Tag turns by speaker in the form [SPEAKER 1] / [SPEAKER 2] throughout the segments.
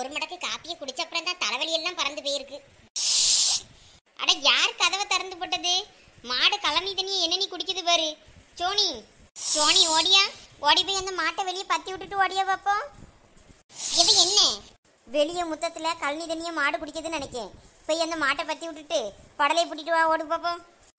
[SPEAKER 1] ஒரு மடக்கு காப்பியை குடிச்ச அப்புறம் தான் தலைவலி எல்லாம் பறந்து போயிருக்கு அட யார் கதவை திறந்து போட்டது மாடு கலனி தண்ணியை என்ன நீ குடிக்குது பாரு சோனி சோனி ஓடியா ஓடி போய் அந்த மாட்டை வெளியே பத்தி விட்டுட்டு ஓடியா பாப்போம் இது என்ன வெளியே முத்தத்துல கழனி தண்ணியை மாடு குடிக்குதுன்னு நினைக்கேன் போய் அந்த மாட்டை பத்தி விட்டுட்டு படலை பூட்டிட்டு வா ஓடு பாப்போம்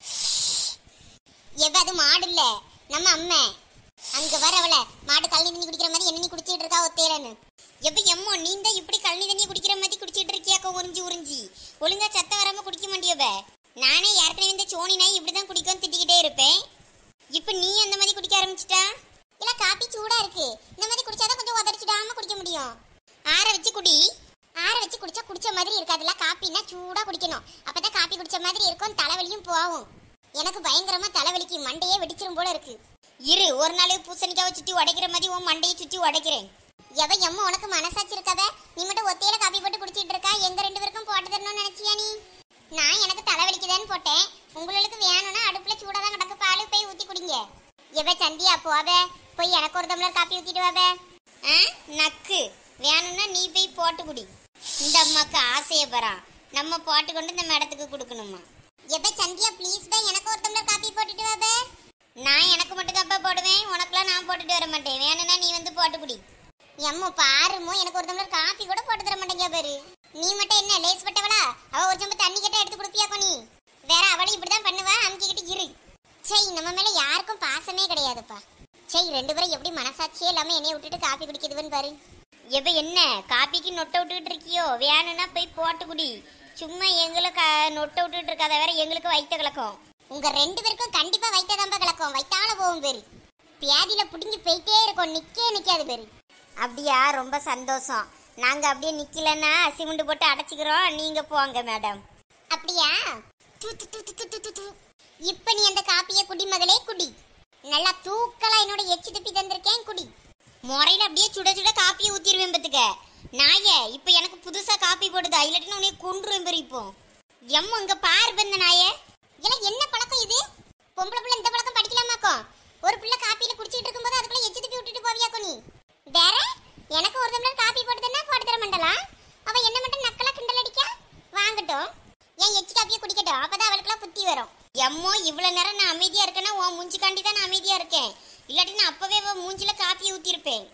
[SPEAKER 1] எவ அது மாடு இல்ல நம்ம அம்மை அங்க வர அவள மாடு கழனி தண்ணி குடிக்கிற மாதிரி என்ன நீ குடிச்சிட்டு இருக்கா ஒத்தேரன்னு எப்ப எம்மோ நீ தான் இப்படி கழனி தண்ணி குடிக்கிற மாதிரி குடிச்சிட்டு இருக்கியாக்கா உறிஞ்சி உறிஞ்சி ஒழுங்கா சத்தம் வராம குடிக்க மாட்டியோப நானே ஏற்கனவே இந்த சோனி நாய் இப்படிதான் குடிக்கும் திட்டிக்கிட்டே இருப்பேன் இப்ப நீ அந்த மாதிரி குடிக்க ஆரம்பிச்சிட்டா இல்ல காப்பி சூடா இருக்கு இந்த மாதிரி குடிச்சாதான் கொஞ்சம் உதறிச்சிடாம குடிக்க முடியும் ஆற வச்சு குடி ஆற வச்சு குடிச்சா குடிச்ச மாதிரி இருக்காதுல்ல காப்பினா சூடா குடிக்கணும் அப்பதான் காப்பி குடிச்ச மாதிரி இருக்கும் தலைவலியும் போகும் எனக்கு பயங்கரமா தலைவலிக்கு மண்டையே வெடிச்சிரும் போல இருக்கு இரு ஒரு நாள் பூசணிக்காவை சுத்தி உடைக்கிற மாதிரி உன் மண்டையை சுத்தி உடைக்கிறேன் எவ எம்மா உனக்கு மனசாட்சி இருக்காத நீ மட்டும் ஒத்தையில காப்பி போட்டு குடிச்சிட்டு இருக்கா எங்க ரெண்டு பேருக்கும் போட்டு தரணும்னு நினைச்சியா நீ நான் எனக்கு தலைவலிக்குதான்னு போட்டேன் உங்களுக்கு வேணும்னா அடுப்புல சூடா தான் கிடக்கு பால் போய் ஊத்தி குடிங்க எவ சந்தியா போவ போய் எனக்கு ஒரு டம்ளர் காப்பி ஊத்திட்டு வாவ ஆ நக்கு வேணும்னா நீ போய் போட்டு குடி இந்த அம்மாக்கு ஆசைய பரா நம்ம போட்டு கொண்டு இந்த மேடத்துக்கு கொடுக்கணுமா எப்ப சந்தியா ப்ளீஸ் பே எனக்கு ஒரு டம்ளர் காப்பி போட்டுட்டு வா பே நான் எனக்கு மட்டும் தான்ப்பா போடுவேன் உனக்குலாம் நான் போட்டுட்டு வர மாட்டேன் வேணும்னா நீ வந்து போட்டு குடி எம்மோ பாருமோ எனக்கு ஒரு டம்ளர் காப்பி கூட போட்டு தர மாட்டேங்க பாரு நீ மட்டும் என்ன லேஸ் பட்டவளா அவ ஒரு சம்பு தண்ணி கேட்டா எடுத்து கொடுப்பியாக்கோ நீ வேற அவளும் இப்படிதான் பண்ணுவா அமுக்கிக்கிட்டு இரு சை நம்ம மேல யாருக்கும் பாசமே கிடையாதுப்பா சை ரெண்டு பேரும் எப்படி மனசாட்சியே இல்லாம என்னைய விட்டுட்டு காப்பி குடிக்குதுன்னு பாரு எப்ப என்ன காப்பிக்கு நொட்டை விட்டுட்டு இருக்கியோ வேணும்னா போய் போட்டு குடி சும்மா எங்களை க நொட்டை விட்டுட்டு இருக்காத வேற எங்களுக்கு வைத்த கலக்கம் உங்க ரெண்டு பேருக்கும் கண்டிப்பா வைத்த தம்ப கலக்கம் வைத்தால போகும் பேரு பியாதியில புடிங்கி போயிட்டே இருக்கும் நிக்கே நிக்காது பேரு அப்படியா ரொம்ப சந்தோஷம் நாங்க அப்படியே நிக்கலன்னா சிமெண்ட் போட்டு அடைச்சிக்கிறோம் நீங்க போங்க மேடம் அப்படியா து, து, து, து, து, து, து. இப்ப நீ அந்த காப்பியை குடி மகளே குடி நல்லா தூக்கலா என்னோட எச்சி துப்பி தந்திருக்கேன் குடி முறையில அப்படியே சுட சுட காப்பியை ஊத்திடுவேன் பத்துக்க நாயே இப்ப எனக்கு புதுசா காப்பி போடுதா இல்லாட்டினா உன்னை கொன்றுவேன் பெரிய இப்போ எம்ம இங்க பாரு இந்த நாயே இல்ல என்ன பழக்கம் இது பொம்பளை பிள்ளை இந்த பழக்கம் படிக்கலாமாக்கோ ஒரு பிள்ளை காப்பியில குடிச்சிட்டு இருக்கும்போது அதுக்குள்ள எச்சி துப்பி விட்டுட்டு போவியாக்கோ நீ வேற எனக்கு ஒரு டம்ளர் காப்பி போட்டு தந்தா போட்டு தர மாட்டலாம் அவ என்ன மட்டும் நக்கலா கிண்டல் அடிக்கா வாங்கட்டும் என் எச்சி காப்பியை குடிக்கட்டும் அப்பதான் அவளுக்குலாம் புத்தி வரும் எம்மோ இவ்வளவு நேரம் நான் அமைதியா இருக்கேன்னா உன் மூஞ்சிக்காண்டி தான் நான் அமைதியா இருக்கேன் இல்லாட்டி நான் அப்பவே அவ மூஞ்சில காப்பி ஊத்திருப்பேன்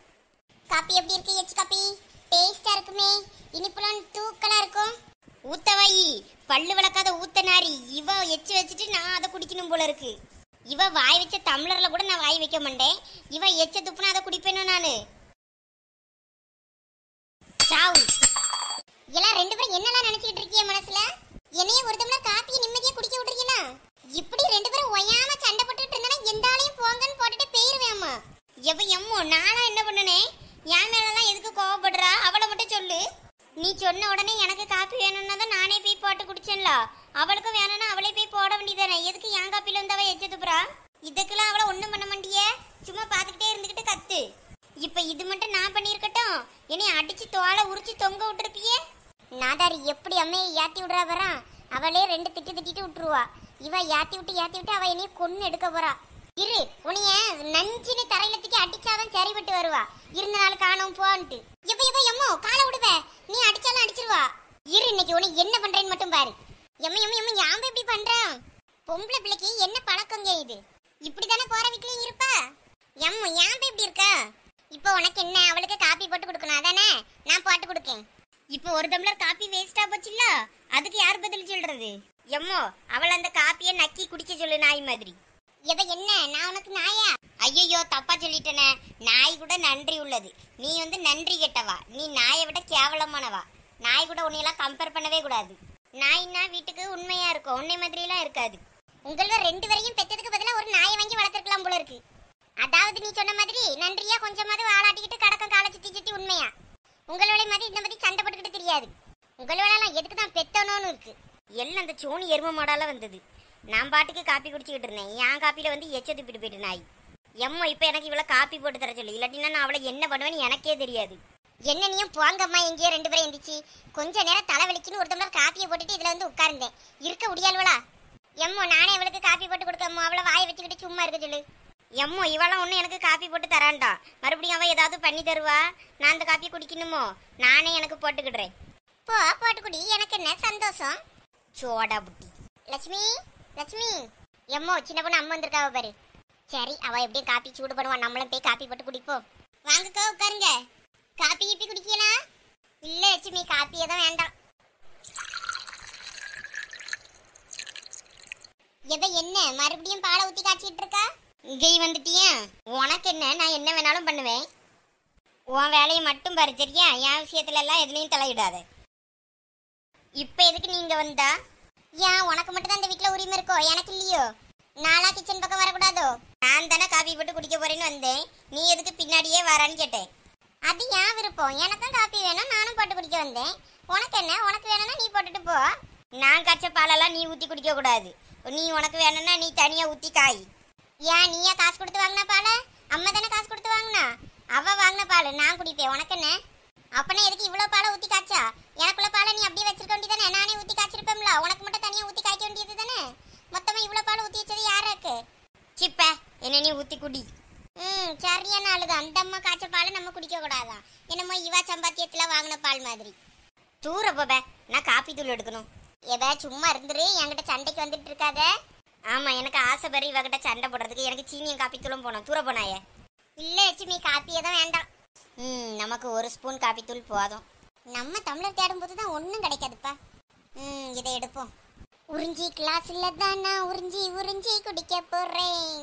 [SPEAKER 1] காப்பி எப்படி இருக்கு எச்சி காப்பி டேஸ்டா இருக்குமே இனிப்புலாம் தூக்கலா இருக்கும் ஊத்தவாயி பல்லு விளக்காத ஊத்த நாரி இவ எச்சி வச்சுட்டு நான் அதை குடிக்கணும் போல இருக்கு இவ வாய் வச்ச டம்ளர்ல கூட நான் வாய் வைக்க மாட்டேன் இவ எச்ச துப்புனா அதை குடிப்பேனோ நானு சாவு எல்லாம் ரெண்டு பேரும் என்னலாம் நினைச்சிட்டு இருக்கீங்க மனசுல என்னைய ஒரு டம்ளர் காப்பியை நிம்மதியா குடிக்க விட்டுறீங்களா இப்படி ரெண்டு பேரும் ஒய்யாம சண்டை போட்டுட்டு இருந்தா எந்த ஆளையும் போங்கன்னு போட்டுட்டு போயிருவேம்மா எவ எம்மோ நானா என்ன பண்ணனே என் மேலலாம் எதுக்கு கோவப்படுறா அவளை மட்டும் சொல்லு நீ சொன்ன உடனே எனக்கு காப்பி வேணும்னா தான் நானே போய் போட்டு குடிச்சேன்ல அவளுக்கும் வேணும்னா அவளே போய் போட வேண்டியதானே எதுக்கு என் காப்பில வந்து அவ எச்ச துப்புறா இதுக்கெல்லாம் அவளை ஒண்ணும் பண்ண மாட்டியே சும்மா பார்த்துக்கிட்டே இருந்துகிட்டு கத்து இப்ப இது மட்டும் நான் பண்ணியிருக்கட்டும் என்னை அடிச்சு தோலை உரிச்சு தொங்க விட்டுருப்பியே நாதாரி எப்படி அம்மையை ஏத்தி விடுறா வரா அவளே ரெண்டு திட்டு திட்டிட்டு விட்டுருவா இவ ஏத்தி விட்டு ஏத்தி விட்டு அவ என்னைய கொன்னு எடுக்க போறா இரு உனைய நஞ்சினு தரையில தூக்கி அடிச்சாதான் சரிபட்டு வருவா இருந்த நாள் காணோம் போன்ட்டு எப்ப எப்ப எம்மோ காலை விடுவ நீ அடிச்சாலும் அடிச்சிருவா இரு இன்னைக்கு உன்னை என்ன பண்றேன்னு மட்டும் பாரு எம்ம எம்ம எம்ம யாம்ப இப்படி பண்றா பொம்பளை பிள்ளைக்கு என்ன பழக்கங்க இது இப்படிதானே போற வீட்லயும் இருப்பா எம்ம யாம்ப இப்படி இருக்கா இப்போ உனக்கு என்ன அவளுக்கு காப்பி போட்டு கொடுக்கணும் அதானே நான் போட்டு கொடுக்கேன் இப்போ ஒரு டம்ளர் காப்பி வேஸ்டா போச்சுல்ல அதுக்கு யார் பதில் சொல்றது எம்மோ அவள் அந்த காப்பியை நக்கி குடிக்க சொல்லு நாய் மாதிரி இவ என்ன நான் உனக்கு நாயா ஐயோ தப்பா சொல்லிட்டேனே நாய் கூட நன்றி உள்ளது நீ வந்து நன்றி கெட்டவா நீ நாயை விட கேவலமானவா நாய் கூட உன்னையெல்லாம் கம்பேர் பண்ணவே கூடாது நாய்னா வீட்டுக்கு உண்மையா இருக்கும் உன்னை மாதிரிலாம் இருக்காது உங்கள ரெண்டு வரையும் பெத்ததுக்கு பதிலா ஒரு நாயை வாங்கி வளர்த்துருக்கலாம் போல இருக்கு அதாவது நீ சொன்ன மாதிரி நன்றியா கொஞ்சமாவது வாலாட்டிக்கிட்டு கடக்கம் காலை சுத்தி சுத்தி உண்மையா உங்களோட மாதிரி இந்த மாதிரி சண்டை போட்டுக்கிட்டு தெரியாது உங்களோடலாம் எதுக்கு தான் பெத்தனோன்னு இருக்கு எல்லாம் அந்த சோனி எரும மாடால வந்தது நான் பாட்டுக்கு காப்பி குடிச்சுக்கிட்டு இருந்தேன் என் காப்பியில வந்து எச்ச துப்பிட்டு போயிட்டு நாய் எம்மா இப்போ எனக்கு இவ்வளோ காப்பி போட்டு தர சொல்லு இல்லாட்டினா நான் அவளை என்ன பண்ணுவேன்னு எனக்கே தெரியாது என்ன நீயும் போங்கம்மா எங்கேயோ ரெண்டு பேரும் எந்திரிச்சு கொஞ்ச நேரம் தலைவலிக்குன்னு ஒரு டம்ளர் காப்பியை போட்டுட்டு இதுல வந்து உட்கார்ந்தேன் இருக்க முடியாதுவளா எம்மோ நானே அவளுக்கு காப்பி போட்டு கொடுக்கம்மோ அவளை வாயை வச்சுக்கிட்டு சும்மா இருக்க சொல்லு எம்மோ இவளாம் ஒன்றும் எனக்கு காப்பி போட்டு தரான்டா மறுபடியும் அவ ஏதாவது பண்ணி தருவா நான் அந்த காப்பி குடிக்கணுமோ நானே எனக்கு போட்டுக்கிடுறேன் போ போட்டு குடி எனக்கு என்ன சந்தோஷம் சோடா புட்டி லட்சுமி லட்சுமி எம்மோ சின்ன பொண்ணு அம்மா வந்திருக்காவ பாரு சரி அவ எப்படியும் காப்பி சூடு பண்ணுவான் நம்மளும் போய் காப்பி போட்டு குடிப்போம் வாங்கக்கா உட்காருங்க காப்பி இப்பி குடிக்கலாம் இல்ல லட்சுமி காப்பி எதுவும் வேண்டாம் எதை என்ன மறுபடியும் பாலை ஊத்தி காய்ச்சிட்டு இருக்கா இங்கே வந்துட்டியா உனக்கு என்ன நான் என்ன வேணாலும் பண்ணுவேன் உன் வேலையை மட்டும் பாரு சரியா என் விஷயத்துல எல்லாம் எதுலையும் தலையிடாத இப்ப எதுக்கு நீங்க வந்தா ஏன் உனக்கு மட்டும் தான் இந்த வீட்ல உரிமை இருக்கோ எனக்கு இல்லையோ நாளா கிச்சன் பக்கம் வரக்கூடாதோ நான் தானே காபி போட்டு குடிக்க போறேன்னு வந்தேன் நீ எதுக்கு பின்னாடியே வரான்னு கேட்டேன் அது ஏன் விருப்பம் எனக்கும் காப்பி வேணும் நானும் போட்டு குடிக்க வந்தேன் உனக்கு என்ன உனக்கு வேணும்னா நீ போட்டுட்டு போ நான் காய்ச்ச பாலெல்லாம் நீ ஊத்தி குடிக்க கூடாது நீ உனக்கு வேணும்னா நீ தனியா ஊத்தி காய் ஏன் நீயா காசு கொடுத்து வாங்கின பால அம்மா தானே காசு கொடுத்து வாங்கினா அவ வாங்கின பால் நான் குடிப்பேன் உனக்கு என்ன அப்பனா எதுக்கு இவ்வளவு பாலை ஊத்தி காய்ச்சா எனக்குள்ள பாலை நீ அப்படியே வச்சிருக்க வேண்டியதானே நானே ஊத்தி காய்ச்சிருப்பேன்ல உனக்கு மட்டும் தனியா ஊத்தி காய்க்க வேண்டியது தானே மொத்தமா இவ்வளவு பால் ஊத்தி வச்சது யாராக்கு சிப்ப என்ன நீ ஊத்தி குடி ம் சரியான ஆளுது அந்த அம்மா காய்ச்ச பாலை நம்ம குடிக்க கூடாதான் என்னமோ இவா சம்பாத்தியத்துல வாங்கின பால் மாதிரி தூர போப நான் காப்பி தூள் எடுக்கணும் எதா சும்மா இருந்துரு என்கிட்ட சண்டைக்கு வந்துட்டு இருக்காத ஆமா எனக்கு ஆசை பெற இவகிட்ட சண்டை போடுறதுக்கு எனக்கு சீனியும் காப்பி தூளும் போனோம் தூர போனாயே இல்ல லட்சுமி காப்பி எதுவும் வேண்டாம் ம் நமக்கு ஒரு ஸ்பூன் காப்பி தூள் போதும் நம்ம தமிழர் தேடும் போது தான் ஒன்றும் கிடைக்காதுப்பா ம் இதை எடுப்போம் உறிஞ்சி கிளாஸ்ல தான் நான் உறிஞ்சி உறிஞ்சி குடிக்க போறேன்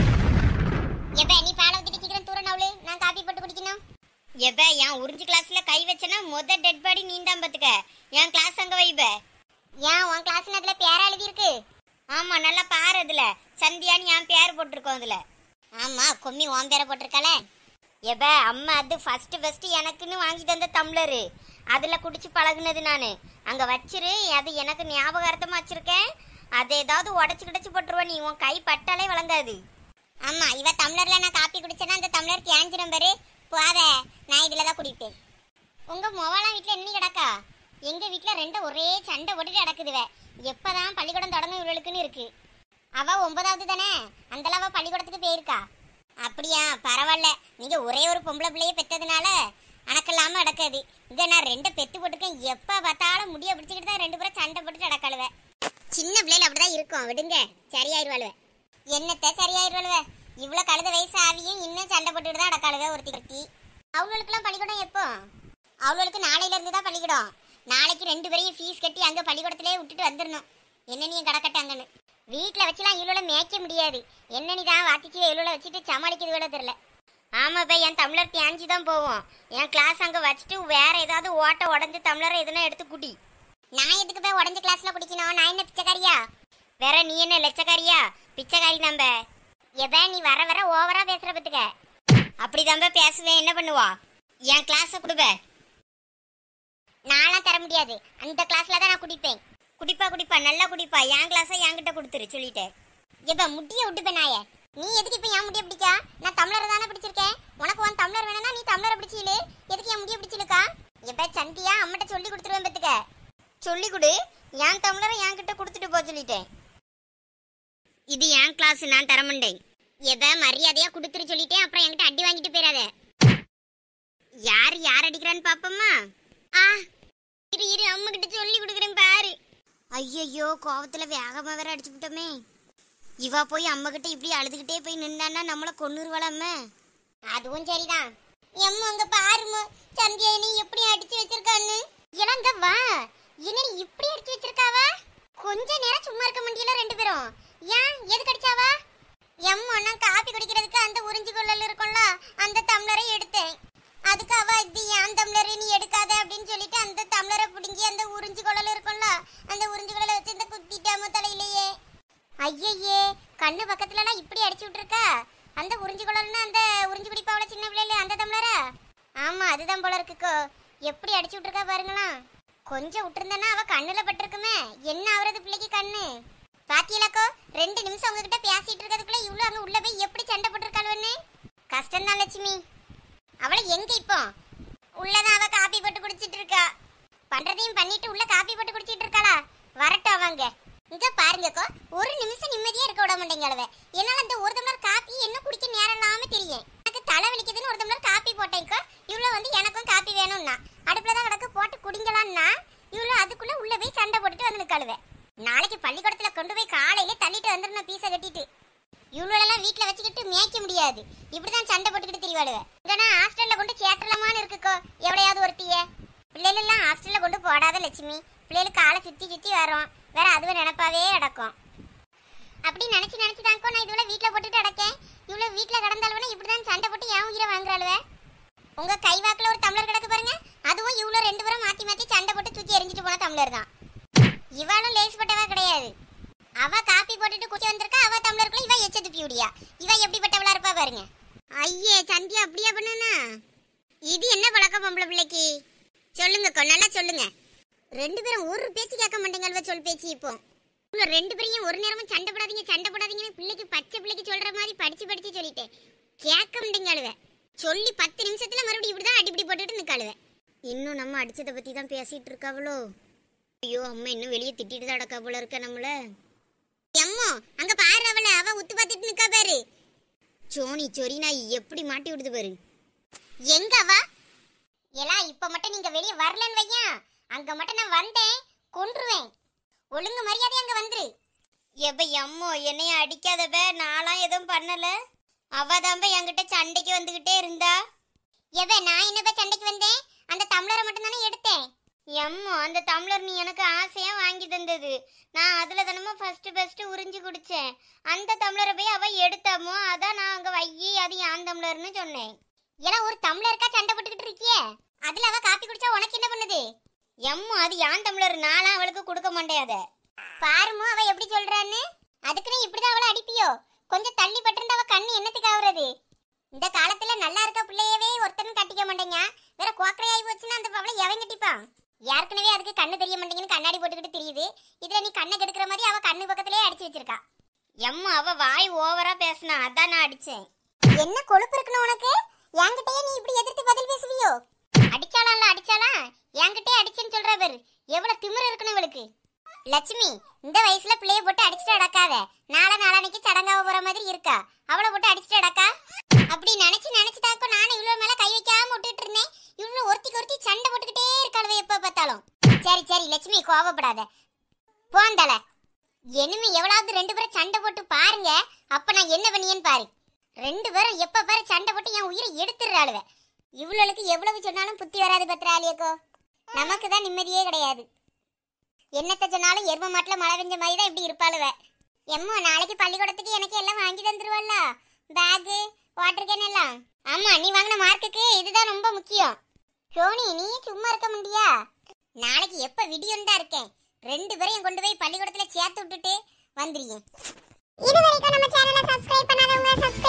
[SPEAKER 1] எப்ப நீ பாலை ஊத்திட்டு சீக்கிரம் தூர நவுளு நான் காப்பி போட்டு குடிக்கணும் எப்ப என் உறிஞ்சி கிளாஸ்ல கை வச்சனா முத டெட் பாடி நீந்தான் பாத்துக்க என் கிளாஸ் அங்க வைப ஏன் உன் கிளாஸ் அதுல பேரா எழுதி இருக்கு ஆமா நல்லா பாரு அதுல சந்தியான்னு என் பேர் போட்டிருக்கோம் அதுல ஆமா கொம்மி உன் பேரை போட்டிருக்கால எப்ப அம்மா அது ஃபர்ஸ்ட் ஃபர்ஸ்ட் எனக்குன்னு வாங்கி தந்த டம்ளரு அதுல குடிச்சு பழகுனது நானு அங்க வச்சிரு அது எனக்கு ஞாபகார்த்தமா வச்சிருக்கேன் அதை ஏதாவது உடச்சு கிடச்சு போட்டுருவா நீ உன் கை பட்டாலே வழங்காது ஆமா இவ டம்ளர்ல நான் காப்பி குடிச்சேன்னா அந்த டம்ளர் தேஞ்சிரும் பாரு போத நான் இதுல தான் குடிப்பேன் உங்க மொவாலாம் வீட்ல என்ன கிடக்கா எங்க வீட்ல ரெண்டு ஒரே சண்டை போட்டுட்டு கிடக்குதுவ எப்பதான் பள்ளிக்கூடம் தொடங்கும் இவளுக்குன்னு இருக்கு அவ ஒன்பதாவது தானே அந்தல அவ பள்ளிக்கூடத்துக்கு போயிருக்கா அப்படியா பரவாயில்ல நீங்க ஒரே ஒரு பொம்பளை பிள்ளைய பெத்ததுனால அணக்கல்லாம அடக்காது இங்க நான் ரெண்டு பெத்து போட்டுருக்கேன் எப்ப பார்த்தாலும் முடிய பிடிச்சிக்கிட்டு தான் ரெண்டு பேரும் சண்டை போட்டுட்டு அடக்கழுவ சின்ன பிள்ளைல அப்படிதான் இருக்கும் விடுங்க சரியாயிருவாளுவ என்னத்த சரியாயிருவாளுவ இவ்வளவு கழுத வயசு ஆவியும் இன்னும் சண்டை போட்டுட்டு தான் அடக்காளுவ ஒருத்தி ஒருத்தி அவங்களுக்குலாம் பள்ளிக்கூடம் எப்போ அவங்களுக்கு நாளையில இருந்து தான் பள்ளிக்கூடம் நாளைக்கு ரெண்டு பேரையும் ஃபீஸ் கட்டி அங்க பள்ளிக்கூடத்திலே விட்டுட்டு வந்துடணும் என்ன நீ கடக்கட்டாங்கன்னு வீட்டில் வச்சுலாம் இவ்வளோ மேய்க்க முடியாது என்ன நீ தான் வாத்திச்சு இவ்வளோ வச்சுட்டு சமாளிக்கிறது கூட தெரில ஆமாப்பா என் தமிழர் தேஞ்சு தான் போவோம் என் கிளாஸ் அங்கே வச்சுட்டு வேற ஏதாவது ஓட்ட உடஞ்சு தமிழரை எதுனா எடுத்து குடி நான் எதுக்கு போய் உடஞ்ச கிளாஸ்ல குடிக்கணும் நான் என்ன பிச்சைக்காரியா வேற நீ என்ன லட்சக்காரியா பிச்சைக்காரி நம்ப எப நீ வர வர ஓவரா பேசுற பத்துக்க அப்படிதான்ப பேசுவேன் என்ன பண்ணுவா என் கிளாஸ குடுப்ப நான்லாம் தர முடியாது அந்த கிளாஸ்ல தான் நான் குடிப்பேன் குடிப்பா குடிப்பா நல்லா குடிப்பா என் கிளாஸை என்கிட்ட கொடுத்துரு சொல்லிட்டேன் எப்ப முட்டிய விட்டுப்ப நாய நீ எதுக்கு இப்ப என் முடிய பிடிக்கா நான் தமிழரை தானே பிடிச்சிருக்கேன் உனக்கு உன் தமிழர் வேணும்னா நீ தமிழரை பிடிச்சிலே எதுக்கு என் முடிய பிடிச்சிருக்கா எப்ப சந்தியா அம்மட்ட சொல்லி கொடுத்துருவேன் பத்துக்க சொல்லி கொடு என் தமிழரை என்கிட்ட கொடுத்துட்டு போக சொல்லிட்டேன் இது என் கிளாஸ் நான் தரமாட்டேன் எதை மரியாதையா கொடுத்துரு சொல்லிட்டேன் அப்புறம் என்கிட்ட அடி வாங்கிட்டு போயிடாத யார் யார் அடிக்கிறான்னு பாப்போமா ஆ இரு இரு அம்மா கிட்ட சொல்லி கொடுக்குறேன் பாரு ஐயையோ கோவத்துல வேகமா வேற அடிச்சு விட்டோமே இவா போய் அம்மா கிட்ட இப்படி அழுதுகிட்டே போய் நின்னான்னா நம்மள கொன்னுருவலாமே அதுவும் சரிதான் எம்மா அங்க பாருமா சந்தியா நீ எப்படி அடிச்சு வச்சிருக்கான்னு இளங்க வா என்ன நீ இப்படி அடிச்சு வச்சிருக்காவா கொஞ்ச நேரம் சும்மா இருக்க முடியல ரெண்டு பேரும் ஏன் எதுக்கு அடிச்சாவா எம்மா நான் காப்பி குடிக்கிறதுக்கு அந்த உறிஞ்சி கொள்ளல் இருக்கும்ல அந்த டம்ளரை எடுத்தேன் அதுக்கு அவ இது ஏன் டம்ளர் நீ எடுக்காத அப்படின்னு சொல்லிட்டு அந்த டம்ளரை பிடுங்கி அந்த உறிஞ்சி குழல் இருக்கும்ல அந்த உறிஞ்சி குழலை வச்சு இந்த குத்திட்டாம தலையிலேயே ஐயையே கண்ணு பக்கத்துலலாம் இப்படி அடிச்சு விட்டுருக்கா அந்த உறிஞ்சி குழல்னா அந்த உறிஞ்சி குடிப்பாவள சின்ன பிள்ளைல அந்த டம்ளரா ஆமா அதுதான் போல இருக்குக்கோ எப்படி அடிச்சு விட்டுருக்கா பாருங்களா கொஞ்சம் விட்டுருந்தனா அவ கண்ணுல பட்டிருக்குமே என்ன ஆவறது பிள்ளைக்கு கண்ணு பாத்தியலாக்கோ ரெண்டு நிமிஷம் உங்ககிட்ட பேசிட்டு இருக்கிறதுக்குள்ள இவ்வளவு அங்க உள்ள போய் எப்படி சண்டை போட்டிருக்காளுன்னு கஷ்டம்தான் லட்சுமி அவளை எங்க இப்போ உள்ளதான் அவ காப்பி போட்டு குடிச்சிட்டு இருக்கா பண்றதையும் பண்ணிட்டு உள்ள காப்பி போட்டு குடிச்சிட்டு இருக்காளா வரட்டும் அவங்க இங்க பாருங்கக்கோ ஒரு நிமிஷம் நிம்மதியா இருக்க விட மாட்டேங்க அளவ என்னால அந்த ஒரு டம்ளர் காப்பி எனக்கு என்ன குடிக்க நேரம் இல்லாம தெரியும் எனக்கு தலை வலிக்குதுன்னு ஒரு டம்ளர் காப்பி போட்டேன்க்கோ இவ்வளோ வந்து எனக்கும் காப்பி வேணும்னா அடுப்புல தான் கிடக்கு போட்டு குடிங்களான்னா இவ்வளோ அதுக்குள்ள உள்ள போய் சண்டை போட்டுட்டு வந்து நிற்காளுவேன் நாளைக்கு பள்ளிக்கூடத்துல கொண்டு போய் காலையில தள்ளிட்டு வந்துடணும் பீஸை கட்டிட்டு இவ்வளோலாம் வீட்டில் வச்சுக்கிட்டு மேய்க்க முடியாது இப்படிதான் சண்டை போட்டுக்கிட்டு திரிவாளுவேன் இதனா ஹாஸ்டல்ல கொண்டு சேட்டலாமான்னு இருக்குக்கோ எவ்வளையாவது ஒருத்திய பிள்ளைகளெல்லாம் ஹாஸ்டல்ல கொண்டு போடாத லட்சுமி பிள்ளைகளுக்கு காலை சுத்தி சுத்தி வரும் வேற அதுவே நினப்பாவே அடக்கும் அப்படி நினைச்சு நினைச்சு தாnkோ நான் இதுவரை வீட்ல போட்டுட்டு அடக்கேன் இவ்வளவு வீட்ல கடந்தாலும் இப்படிதான் சண்டை போட்டு ஏன் உயிரை வாங்குறாளுவே உங்க கை வாக்குல ஒரு டம்ளர் கிடக்கு பாருங்க அதுவும் இவ்வளவு ரெண்டு பேரும் மாத்தி மாத்தி சண்டை போட்டு தூக்கி எரிஞ்சிட்டு போன டம்ளர் தான் இவளும் லேஸ்பட்டவா கிடையாது அவ காப்பி போட்டுட்டு குச்சி வந்திருக்கா அவ டம்ளருக்குள்ள இவ எச்ச துப்பி விடியா இவ எப்படிப்பட்டவளா இருப்பா பாருங்க ஐயே சந்தியா அப்படியா பண்ணுனா இது என்ன பழக்கம் பொம்பளை பிள்ளைக்கு சொல்லுங்க நல்லா சொல்லுங்க ரெண்டு பேரும் ஒரு பேச்சு கேட்க மாட்டேங்க சொல் பேச்சு இப்போ உங்க ரெண்டு பேரையும் ஒரு நேரமும் சண்டை போடாதீங்க சண்டை போடாதீங்கன்னு பிள்ளைக்கு பச்சை பிள்ளைக்கு சொல்ற மாதிரி படிச்சு படிச்சு சொல்லிட்டேன் கேட்க மாட்டேங்க அழுவ சொல்லி பத்து நிமிஷத்துல மறுபடியும் இப்படிதான் அடிப்படி போட்டுட்டு நிக்காளுவ இன்னும் நம்ம அடிச்சதை பத்தி தான் பேசிட்டு இருக்காவளோ ஐயோ அம்மா இன்னும் வெளியே திட்டிட்டு தான் அடக்கா போல இருக்க நம்மள எம்மோ அங்க பாரு அவள அவ உத்து பார்த்துட்டு நிக்கா பாரு சோனி சொரி நாய் எப்படி மாட்டி விடுது பாரு எங்க அவ ஏலா இப்ப மட்டும் நீங்க வெளியே வரலன்னு வையா அங்க மட்டும் நான் வந்தேன் கொன்றுவேன் ஒழுங்கு மரியாதை அங்க வந்துரு எப்ப எம்மோ என்னைய அடிக்காதவ நான்லாம் எதுவும் பண்ணல அவ தான்ப என்கிட்ட சண்டைக்கு வந்துகிட்டே இருந்தா எவ நான் என்னப்ப சண்டைக்கு வந்தேன் அந்த டம்ளரை மட்டும் தானே எடுத்தேன் எம்மோ அந்த டம்ளர் நீ எனக்கு ஆசையா வாங்கி தந்தது நான் அதுல தானமா ஃபர்ஸ்ட் ஃபர்ஸ்ட் உறிஞ்சு குடிச்சேன் அந்த டம்ளரை போய் அவ எடுத்தாமோ அதான் நான் அங்க வையி அது ஏன் டம்ளர்னு சொன்னேன் எல்லாம் ஒரு டம்ளருக்கா சண்டை போட்டுக்கிட்டு இருக்கியே அதுல அவ காப்பி குடிச்சா உனக்கு என்ன பண்ணுது எம்மோ அது யான் டம்ளர் நானும் அவளுக்கு கொடுக்க மாட்டேன் அத பாருமோ அவ எப்படி சொல்றான்னு அதுக்குன்னு இப்படிதான் அவளை அடிப்பியோ கொஞ்சம் தள்ளி பட்டிருந்த அவ கண்ணு என்னத்துக்கு ஆகுறது இந்த காலத்துல நல்லா இருக்க பிள்ளையவே ஒருத்தனும் கட்டிக்க மாட்டேங்க வேற கோக்கரையாகி போச்சுன்னா அந்த அவளை எவன் கட்டிப்பான் ஏற்கனவே அதுக்கு கண்ணு தெரிய மாட்டேங்குன்னு கண்ணாடி போட்டுக்கிட்டு தெரியுது இதுல நீ கண்ணை கெடுக்கிற மாதிரி அவ கண்ணு பக்கத்திலேயே அடிச்சு வச்சிருக்கா எம்மா அவ வாய் ஓவரா பேசினா அதான் நான் அடிச்சேன் என்ன கொழுப்பு இருக்கணும் உனக்கு என்கிட்டயே நீ இப்படி எதிர்த்து பதில் பேசுவியோ அடிச்சாலாம் அடிச்சாலா என்கிட்டயே அடிச்சேன்னு சொல்ற பேரு எவ்வளவு திமிரு இருக்கணும் இவளுக்கு லட்சுமி இந்த வயசுல பிள்ளைய போட்டு அடிச்சுட்டு அடக்காத நாளை நாளானைக்கு சடங்காவ போற மாதிரி இருக்கா அவளை போட்டு அடிச்சுட்டு அடக்கா அப்படி நினைச்சு நினைச்சுட்டாக்கோ நானும் இவ்வளவு மேல கை வைக்காம விட்டுட்டு இருந்தேன் இவ்வளவு ஒருத்திக்கு ஒருத்தி சண்டை போட்டுக்கிட்டே இருக்காளவே எப்ப பார்த்தாலும் சரி சரி லட்சுமி கோவப்படாத போந்தல இனிமே எவ்வளவு ரெண்டு பேரும் சண்டை போட்டு பாருங்க அப்ப நான் என்ன பண்ணியேன்னு பாரு ரெண்டு பேரும் எப்ப பாரு சண்டை போட்டு என் உயிரை எடுத்துடுறாளுவ இவ்வளவுக்கு எவ்வளவு சொன்னாலும் புத்தி வராது பத்திராலியக்கோ நமக்கு தான் நிம்மதியே கிடையாது என்னத்த சொன்னாலும் எரும மாட்டுல மழை பெஞ்ச மாதிரி தான் இப்படி இருப்பாளுவ எம்மோ நாளைக்கு பள்ளிக்கூடத்துக்கு எனக்கு எல்லாம் வாங்கி தந்துருவல்ல பேகு வாட்டர் கேன் எல்லாம் ஆமா நீ வாங்கின மார்க்குக்கு இதுதான் ரொம்ப முக்கியம் சோனி நீ சும்மா இருக்க முடியா நாளைக்கு எப்ப விடியும் தான் இருக்கேன் ரெண்டு பேரையும் கொண்டு போய் பள்ளிக்கூடத்துல சேர்த்து விட்டுட்டு வந்துருங்க இது வரைக்கும் நம்ம சேனலை சப்ஸ்கிரைப் பண்ணாதவங்க சப்ஸ்கிரைப்